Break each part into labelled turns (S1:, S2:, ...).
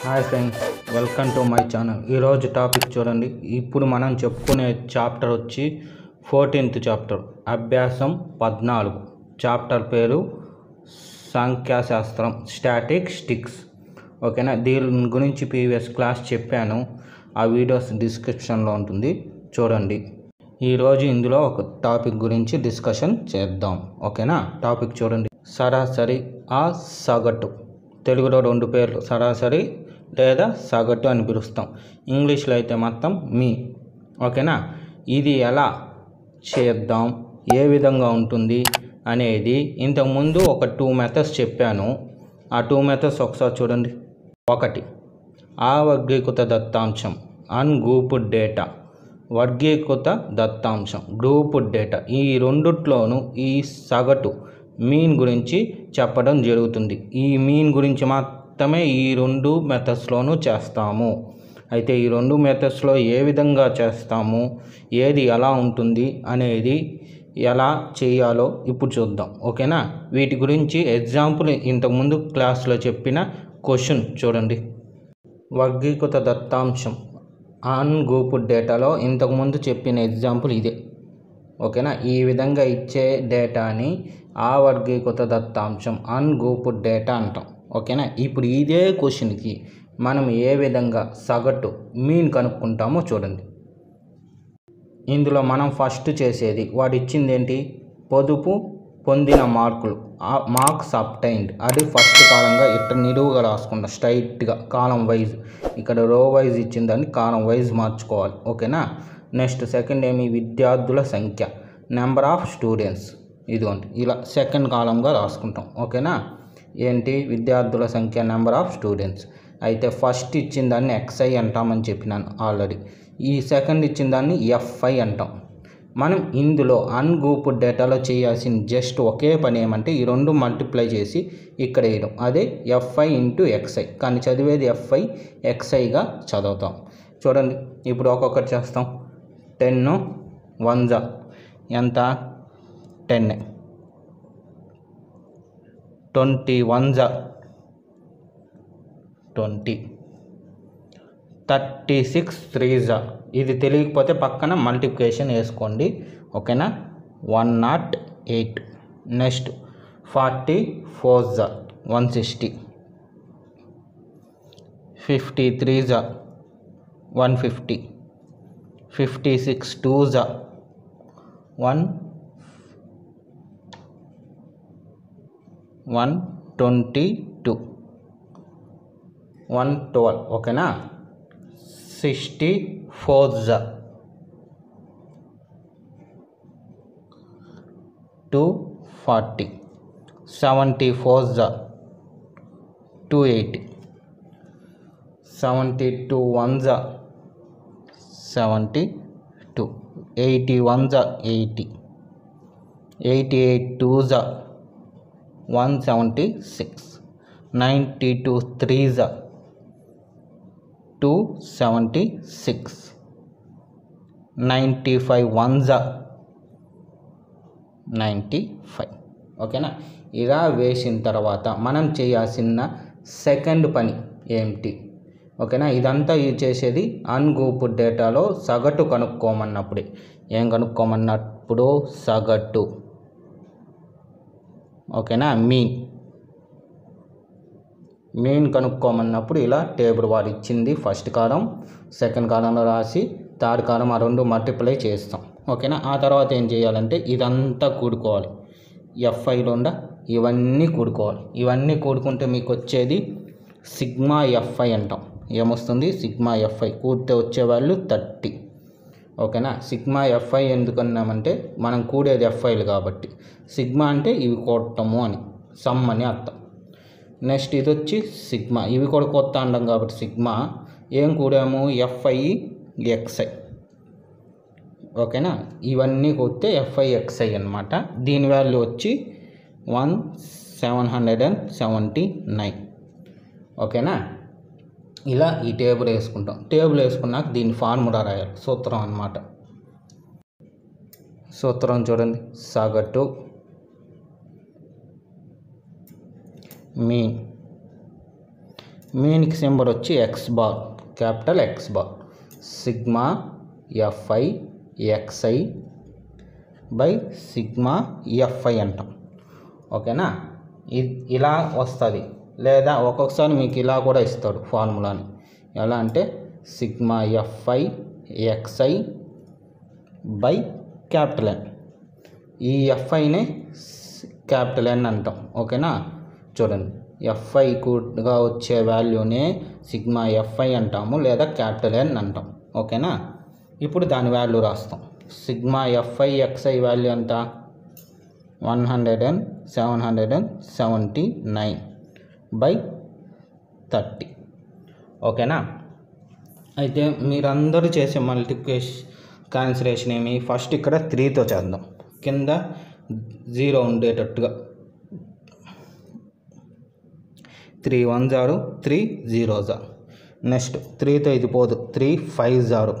S1: hi friends welcome to my channel ఈరోజు topic చూడండి ఇప్పుడు మనం చెప్పుకునే చాప్టర్ వచ్చి ఫోర్టీన్త్ చాప్టర్ అభ్యాసం పద్నాలుగు చాప్టర్ పేరు సంఖ్యాశాస్త్రం స్టాటిక్ స్టిక్స్ ఓకేనా దీని గురించి ప్రీవియస్ క్లాస్ చెప్పాను ఆ వీడియోస్ డిస్క్రిప్షన్లో ఉంటుంది చూడండి ఈరోజు ఇందులో ఒక టాపిక్ గురించి డిస్కషన్ చేద్దాం ఓకేనా టాపిక్ చూడండి సరాసరి ఆ సగటు తెలుగులో రెండు పేర్లు సరాసరి లేదా సగటు అని పిలుస్తాం ఇంగ్లీష్లో అయితే మొత్తం మీ ఓకేనా ఇది ఎలా చేద్దాం ఏ విధంగా ఉంటుంది అనేది ఇంతకుముందు ఒక టూ మెథడ్స్ చెప్పాను ఆ టూ మెథడ్స్ ఒకసారి చూడండి ఒకటి ఆ వర్గీకృత దత్తాంశం అన్గ్రూప్డ్ డేటా వర్గీకృత దత్తాంశం గ్రూప్డ్ డేటా ఈ రెండిట్లోనూ ఈ సగటు మీన్ గురించి చెప్పడం జరుగుతుంది ఈ మీన్ గురించి మాత్రమే ఈ రెండు మెథడ్స్లోనూ చేస్తాము అయితే ఈ రెండు మెథడ్స్లో ఏ విధంగా చేస్తాము ఏది ఎలా ఉంటుంది అనేది ఎలా చేయాలో ఇప్పుడు చూద్దాం ఓకేనా వీటి గురించి ఎగ్జాంపుల్ ఇంతకుముందు క్లాస్లో చెప్పిన క్వశ్చన్ చూడండి వర్గీకృత దత్తాంశం ఆన్ గ్రూప్డ్ డేటాలో ఇంతకుముందు చెప్పిన ఎగ్జాంపుల్ ఇదే ఓకేనా ఈ విధంగా ఇచ్చే డేటాని ఆ వర్గీకృత దత్తాంశం అన్ గ్రూప్డ్ డేటా అంటాం ఓకేనా ఇప్పుడు ఇదే క్వశ్చన్కి మనం ఏ విధంగా సగటు మీన్ కనుక్కుంటామో చూడండి ఇందులో మనం ఫస్ట్ చేసేది వాడు ఇచ్చింది ఏంటి పొదుపు పొందిన మార్కులు మార్క్స్ అప్టైన్డ్ అది ఫస్ట్ కాలంగా ఇట్ట నిలువుగా రాసుకుంటాం స్ట్రైట్గా కాలం వైజ్ ఇక్కడ రో వైజ్ ఇచ్చిన దాన్ని కాలం వైజ్ మార్చుకోవాలి ఓకేనా నెక్స్ట్ సెకండ్ ఏమి విద్యార్థుల సంఖ్య నెంబర్ ఆఫ్ స్టూడెంట్స్ ఇదిగోండి ఇలా సెకండ్ కాలంగా రాసుకుంటాం ఓకేనా ఏంటి విద్యార్థుల సంఖ్య నెంబర్ ఆఫ్ స్టూడెంట్స్ అయితే ఫస్ట్ ఇచ్చిన దాన్ని ఎక్స్ఐ అంటామని చెప్పినాను ఆల్రెడీ ఈ సెకండ్ ఇచ్చిన దాన్ని ఎఫ్ఐ అంటాం మనం ఇందులో అన్గ్రూప్డ్ డేటాలో చేయాల్సిన జస్ట్ ఒకే పని ఏమంటే ఈ రెండు మల్టిప్లై చేసి ఇక్కడ వేయడం అదే ఎఫ్ఐ ఇంటూ ఎక్స్ఐ కానీ చదివేది ఎఫ్ఐ ఎక్స్ఐగా చదువుతాం చూడండి ఇప్పుడు ఒక్కొక్కటి చేస్తాం టెన్ వన్ జా ఎంత టెన్ ట్వంటీ వన్ జా ట్వంటీ థర్టీ సిక్స్ త్రీ జా ఇది తెలియకపోతే పక్కన మల్టిప్లికేషన్ వేసుకోండి ఓకేనా one nought eight next forty four జా వన్ సిక్స్టీ ఫిఫ్టీ త్రీ జా one fifty fifty six two జా one one twenty two one twelve ఓకేనా సిక్స్టీ ఫోర్ జా టూ ఫార్టీ సెవెంటీ ఫోర్ జా two eighty seventy two one జా seventy two eighty one జా eighty eighty eight two జా one seventy six ninety two three జా two seventy six ninety five one జా ninety five ఓకేనా ఇలా వేసిన తర్వాత మనం చేయాల్సిన సెకండ్ పని ఏమిటి ఓకేనా ఇదంతా ఇది చేసేది అన్గ్రూప్డ్ డేటాలో సగటు కనుక్కోమన్నప్పుడే ఏం కనుక్కోమన్నప్పుడు సగటు ఓకేనా మీన్ మీన్ కనుక్కోమన్నప్పుడు ఇలా టేబుల్ వాడు ఇచ్చింది ఫస్ట్ కాలం సెకండ్ కాలంలో రాసి థర్డ్ కాలం ఆ రెండు మల్టిప్లై చేస్తాం ఓకేనా ఆ తర్వాత ఏం చేయాలంటే ఇదంతా కూడుకోవాలి ఎఫ్ఐలో ఉండ ఇవన్నీ కూడుకోవాలి ఇవన్నీ కూడుకుంటే మీకు వచ్చేది సిగ్మా ఎఫ్ఐ అంటాం ఏమొస్తుంది సిగ్మా ఎఫ్ఐ కూడితే వచ్చే వాళ్ళు థర్టీ ఓకేనా సిగ్మా ఎఫ్ఐ ఎందుకన్నామంటే మనం కూడేది ఎఫ్ఐలు కాబట్టి సిగ్మా అంటే ఇవి కొట్టము అని సమ్ అని అర్థం నెక్స్ట్ ఇది వచ్చి సిగ్మా ఇవి కూడా కొత్త అండం కాబట్టి సిగ్మా ఏం కూడాము ఎఫ్ఐ ఎక్స్ఐ ఓకేనా ఇవన్నీ కొడితే ఎఫ్ఐ ఎక్స్ఐ అనమాట దీని వాల్యూ వచ్చి one seven hundred and seventy nine ఓకేనా ఇలా ఈ టేబుల్ వేసుకుంటాం టేబుల్ వేసుకున్నాక దీని ఫార్ములా రాయాలి సూత్రం అన్నమాట సూత్రం చూడండి సగటు మీన్ మీన్కి సింబల్ వచ్చి x bar capital x bar sigma f i x i by sigma f i అంటాం ఓకేనా ఇ- ఇలా వస్తుంది లేదా ఒక్కొక్కసారి మీకు ఇలా కూడా ఇస్తాడు ఫార్ములాని ఎలా అంటే sigma f i x i by capital N ఈ ఎఫ్ఐనే క్యాపిటల్ ఎన్ అంటాం ఓకేనా చూడండి ఎఫ్ఐ కూడా వచ్చే వాల్యూనే సిగ్మా ఎఫ్ఐ అంటాము లేదా క్యాపిటల్ ఎన్ అంటాం ఓకేనా ఇప్పుడు దాని వాల్యూ రాస్తాం సిగ్మా ఎఫ్ఐ ఎక్స్ఐ వాల్యూ ఎంత one hundred and seven hundred and seventy nine by thirty ఓకేనా అయితే మీరందరూ చేసే మల్టిప్లికేషన్ క్యాన్సిలేషన్ ఏమి ఫస్ట్ ఇక్కడ త్రీతో చేద్దాం కింద జీరో ఉండేటట్టుగా త్రీ వన్ జారు త్రీ జీరో జారు నెక్స్ట్ త్రీతో ఇది పోదు త్రీ ఫైవ్ జారు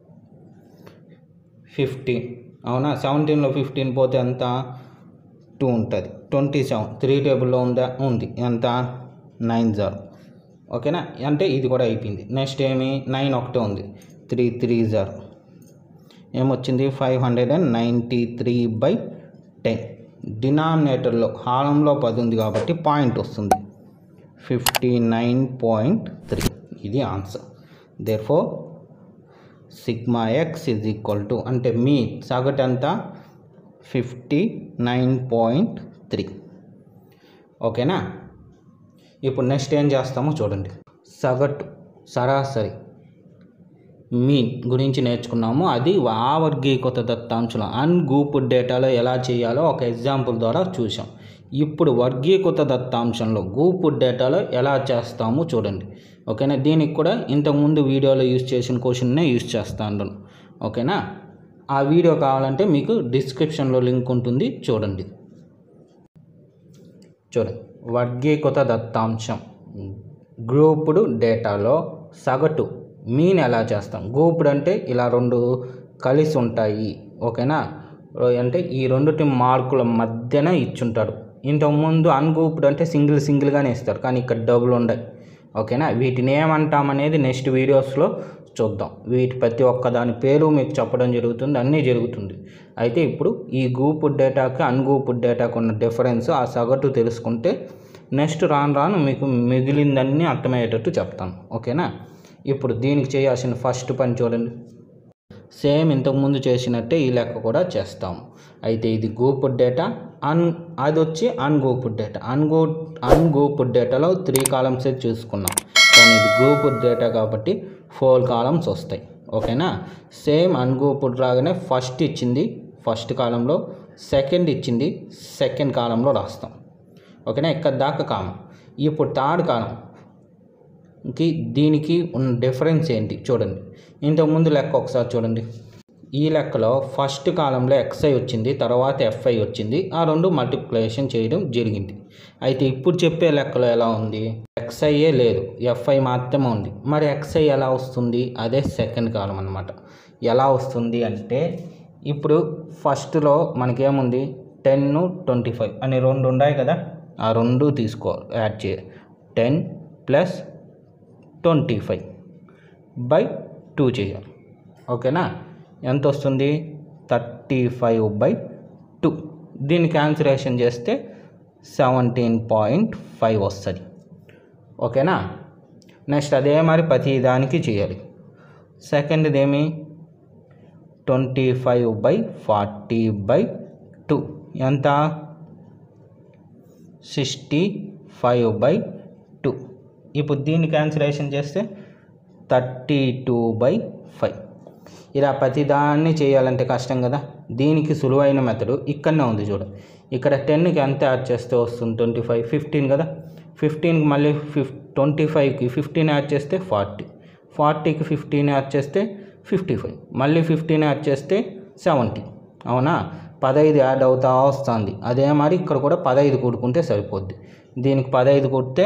S1: ఫిఫ్టీన్ అవునా సెవెంటీన్లో ఫిఫ్టీన్ పోతే ఎంత టూ ఉంటుంది ట్వంటీ సెవెన్ త్రీ టేబుల్లో ఉందా ఉంది ఎంత నైన్ జార్ ఓకేనా అంటే ఇది కూడా అయిపోయింది నెక్స్ట్ ఏమి నైన్ ఒకటే ఉంది త్రీ త్రీ జార్ ఏమొచ్చింది five hundred and ninety three by ten డినామినేటర్లో హారంలో పది ఉంది కాబట్టి పాయింట్ వస్తుంది ఫిఫ్టీ నైన్ పాయింట్ త్రీ ఇది answer therefore sigma x is equal to అంటే మీ సగటు ఎంత ఫిఫ్టీ నైన్ పాయింట్ త్రీ ఓకేనా ఇప్పుడు నెక్స్ట్ ఏం చేస్తామో చూడండి సగటు సరాసరి మీన్ గురించి నేర్చుకున్నాము అది ఆ వర్గీకృత దత్తాంశం అన్గూప్డ్ డేటాలో ఎలా చేయాలో ఒక ఎగ్జాంపుల్ ద్వారా చూసాం ఇప్పుడు వర్గీకృత దత్తాంశంలో గూపుడ్ డేటాలో ఎలా చేస్తామో చూడండి ఓకేనా దీనికి కూడా ఇంతకుముందు వీడియోలో యూజ్ చేసిన క్వశ్చన్నే యూజ్ చేస్తాను ఓకేనా ఆ వీడియో కావాలంటే మీకు డిస్క్రిప్షన్లో లింక్ ఉంటుంది చూడండి చూడండి వర్గీకృత దత్తాంశం గ్రూపుడ్ డేటాలో సగటు మీన్ ఎలా చేస్తాం గ్రూపుడ్ అంటే ఇలా రెండు కలిసి ఉంటాయి ఓకేనా అంటే ఈ రెండుటి మార్కుల మధ్యన ఇచ్చుంటాడు ఇంతకుముందు అన్గ్రూప్డ్ అంటే సింగిల్ సింగిల్గానే ఇస్తారు కానీ ఇక్కడ డబుల్ ఉండయి ఓకేనా వీటిని ఏమంటామనేది నెక్స్ట్ వీడియోస్లో చూద్దాం వీటి ప్రతి ఒక్క దాని పేరు మీకు చెప్పడం జరుగుతుంది అన్నీ జరుగుతుంది అయితే ఇప్పుడు ఈ గ్రూప్ డేటాకి అన్గ్రూప్ డేటాకి ఉన్న డిఫరెన్స్ ఆ సగటు తెలుసుకుంటే నెక్స్ట్ రాను రాను మీకు మిగిలిందన్నీ అర్థమయ్యేటట్టు చెప్తాను ఓకేనా ఇప్పుడు దీనికి చేయాల్సిన ఫస్ట్ పని చూడండి సేమ్ ఇంతకుముందు చేసినట్టే ఈ లెక్క కూడా చేస్తాము అయితే ఇది గూపుడ్ డేటా అన్ అది వచ్చి అన్గూపుడ్ డేటా అన్గూ అన్గూపుడ్ డేటాలో త్రీ కాలమ్స్ చూసుకున్నాం కానీ ఇది గ్రూపుడ్ డేటా కాబట్టి ఫోర్ కాలమ్స్ వస్తాయి ఓకేనా సేమ్ అన్గూపుడ్ రాగానే ఫస్ట్ ఇచ్చింది ఫస్ట్ కాలంలో సెకండ్ ఇచ్చింది సెకండ్ కాలంలో రాస్తాం ఓకేనా ఇక్కడ దాకా కామం ఇప్పుడు థర్డ్ కాలం కి దీనికి ఉన్న డిఫరెన్స్ ఏంటి చూడండి ఇంతకుముందు లెక్క ఒకసారి చూడండి ఈ లెక్కలో ఫస్ట్ కాలంలో ఎక్స్ఐ వచ్చింది తర్వాత ఎఫ్ఐ వచ్చింది ఆ రెండు మల్టిప్లికేషన్ చేయడం జరిగింది అయితే ఇప్పుడు చెప్పే లెక్కలో ఎలా ఉంది ఎక్స్ఐఏ లేదు ఎఫ్ఐ మాత్రమే ఉంది మరి ఎక్స్ఐ ఎలా వస్తుంది అదే సెకండ్ కాలం అనమాట ఎలా వస్తుంది అంటే ఇప్పుడు ఫస్ట్లో మనకేముంది టెన్ ట్వంటీ ఫైవ్ అని రెండు ఉన్నాయి కదా ఆ రెండు తీసుకోవాలి యాడ్ చేయాలి ten plus twenty five by two చేయాలి ఓకేనా ఎంత వస్తుంది థర్టీ ఫైవ్ బై టూ దీన్ని క్యాన్సిలేషన్ చేస్తే సెవెంటీన్ పాయింట్ ఫైవ్ వస్తుంది ఓకేనా నెక్స్ట్ అదే మరి ప్రతి దానికి చేయాలి సెకండ్ది ఏమి twenty five by forty by two ఎంత సిక్స్టీ ఫైవ్ బై టూ ఇప్పుడు దీన్ని క్యాన్సిలేషన్ చేస్తే థర్టీ టూ బై ఫైవ్ ఇలా ప్రతిదాన్ని చేయాలంటే కష్టం కదా దీనికి సులువైన మెథడ్ ఇక్కడనే ఉంది చూడ ఇక్కడ టెన్కి ఎంత యాడ్ చేస్తే వస్తుంది ట్వంటీ ఫైవ్ ఫిఫ్టీన్ కదా ఫిఫ్టీన్కి మళ్ళీ ఫిఫ్ ట్వంటీ ఫైవ్కి ఫిఫ్టీన్ యాడ్ చేస్తే ఫార్టీ ఫార్టీకి ఫిఫ్టీన్ యాడ్ చేస్తే ఫిఫ్టీ ఫైవ్ మళ్ళీ ఫిఫ్టీన్ యాడ్ చేస్తే సెవెంటీ అవునా పదహైదు యాడ్ అవుతా వస్తుంది అదే మరి ఇక్కడ కూడా పదహైదు కూడుకుంటే సరిపోద్ది దీనికి పదహైదు కొడితే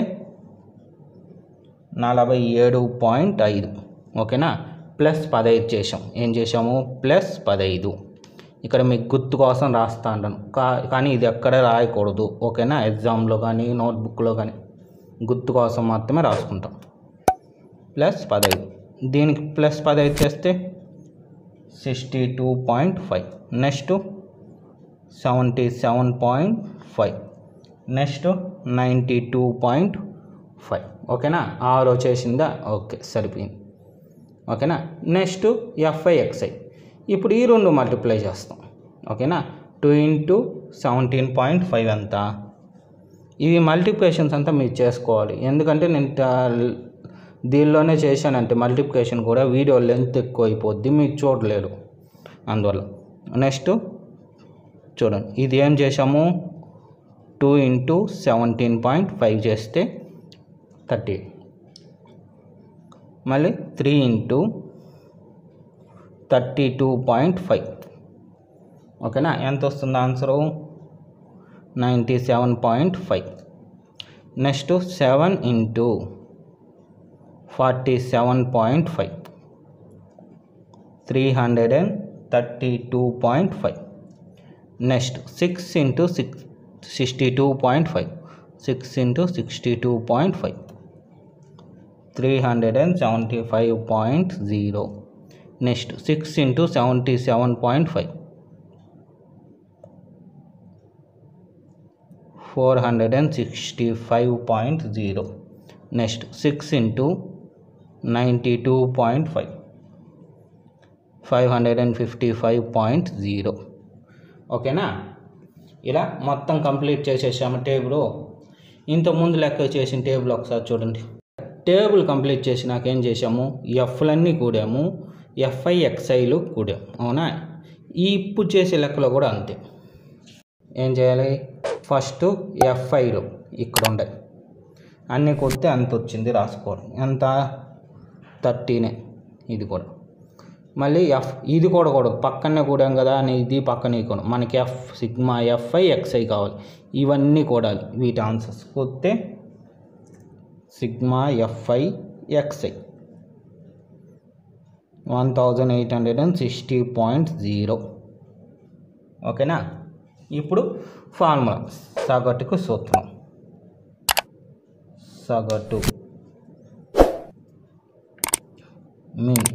S1: నలభై ఏడు పాయింట్ ఐదు ఓకేనా ప్లస్ పదహైదు చేసాం ఏం చేసాము ప్లస్ పదహైదు ఇక్కడ మీకు గుర్తు కోసం రాస్తా ఉంటాను కా కానీ ఇది ఎక్కడ రాయకూడదు ఓకేనా ఎగ్జామ్లో కానీ నోట్బుక్లో కానీ గుర్తు కోసం మాత్రమే రాసుకుంటాం ప్లస్ పదహైదు దీనికి ప్లస్ పదహైదు చేస్తే sixty two point five next seventy seven point five next ninety two point five ఓకేనా ఆరో చేసిందా ఓకే సరిపోయింది ఓకేనా నెక్స్ట్ ఎఫ్ఐ ఎక్స్ఐ ఇప్పుడు ఈ రెండు మల్టిప్లై చేస్తాం ఓకేనా two into seventeen point five ఎంత ఇవి మల్టిప్లికేషన్స్ అంతా మీరు చేసుకోవాలి ఎందుకంటే నేను ట- దీనిలోనే చేశానంటే మల్టిప్లికేషన్ కూడా వీడియో లెంత్ ఎక్కువ అయిపోద్ది మీరు చూడలేరు అందువల్ల నెక్స్ట్ చూడండి ఇది ఏం చేసాము two into seventeen point five చేస్తే థర్టీ మళ్ళీ three into thirty two point five ఓకేనా ఎంత వస్తుంది answer ninety seven point five next seven into forty seven point five three hundred and thirty two point five next six into six sixty two point five six into sixty two point five three hundred and seventy five point zero next six into seventy seven point five four hundred and sixty five point zero next six into ninety two point five five hundred and fifty five point zero ఓకేనా ఇలా మొత్తం complete చేసేసాము table ఇంతకుముందు లెక్క చేసిన table ఒకసారి చూడండి table complete చేసినాక ఏం చేసాము ఎఫ్లన్నీ కూడాము ఎఫ్ఐ ఎక్స్ఐలు కూడాము అవునా ఈ ఇప్పుడు చేసే లెక్కలో కూడా అంతే ఏం చేయాలి ఫస్ట్ ఎఫ్ఐలు ఇక్కడ ఉండే అన్నీ కొడితే అంత వచ్చింది రాసుకోవాలి ఎంత థర్టీనే ఇది కూడా మళ్ళీ ఎఫ్ ఇది కూడా కూడదు పక్కనే కూడాం కదా అని ఇది పక్కనే కూడా మనకి ఎఫ్ సిగ్మా ఎఫ్ఐ ఎక్స్ఐ కావాలి ఇవన్నీ కూడాలి వీటి ఆన్సర్స్ కొడితే sigma f i x i one thousand eight hundred and sixty point zero ఓకేనా ఇప్పుడు ఫార్ములా సగటుకు సూత్రం సగటు mean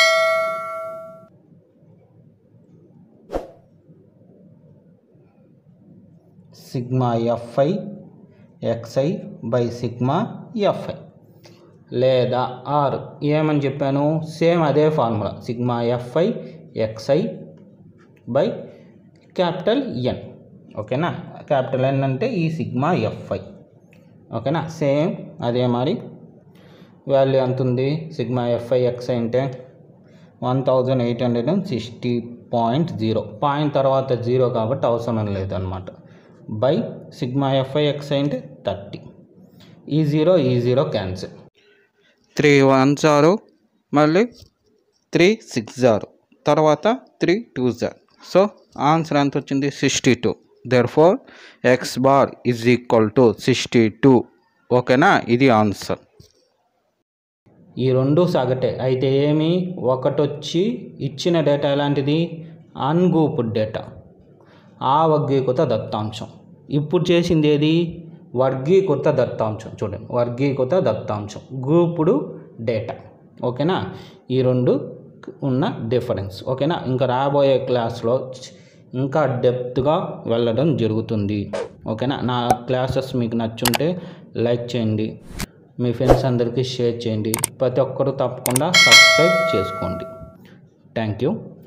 S1: sigma f i x i by sigma f i లేదా ఆర్ ఏమని చెప్పాను సేమ్ అదే formula sigma f i x i by capital N ఓకేనా క్యాపిటల్ ఎన్ అంటే ఈ సిగ్మా ఎఫ్ఐ ఓకేనా సేమ్ అదే మరి వాల్యూ ఎంత ఉంది సిగ్మా ఎఫ్ఐ ఎక్స్ఐ అంటే one thousand eight hundred and sixty point zero point తర్వాత జీరో కాబట్టి అవసరం లేదనమాట బై సిగ్మా ఎఫ్ఐ ఎక్స్ అంటే థర్టీ ఈ జీరో ఈ జీరో క్యాన్సిల్ త్రీ వన్ జారు మళ్ళీ త్రీ సిక్స్ జారు తర్వాత త్రీ టూ జార్ సో ఆన్సర్ ఎంత వచ్చింది sixty two therefore x bar is equal to sixty two ఓకేనా ఇది ఆన్సర్ ఈ రెండు సగటే అయితే ఏమి ఒకటి వచ్చి ఇచ్చిన డేటా ఎలాంటిది అన్గూపుడ్ డేటా ఆ వర్గీకృత దత్తాంశం ఇప్పుడు చేసింది ఏది వర్గీకృత దత్తాంశం చూడండి వర్గీకృత దత్తాంశం గ్రూపుడు డేటా ఓకేనా ఈ రెండు ఉన్న డిఫరెన్స్ ఓకేనా ఇంకా రాబోయే క్లాస్లో ఇంకా డెప్త్గా వెళ్ళడం జరుగుతుంది ఓకేనా నా క్లాసెస్ మీకు నచ్చుంటే లైక్ చేయండి మీ ఫ్రెండ్స్ అందరికీ షేర్ చేయండి ప్రతి ఒక్కరూ తప్పకుండా సబ్స్క్రైబ్ చేసుకోండి థ్యాంక్ యూ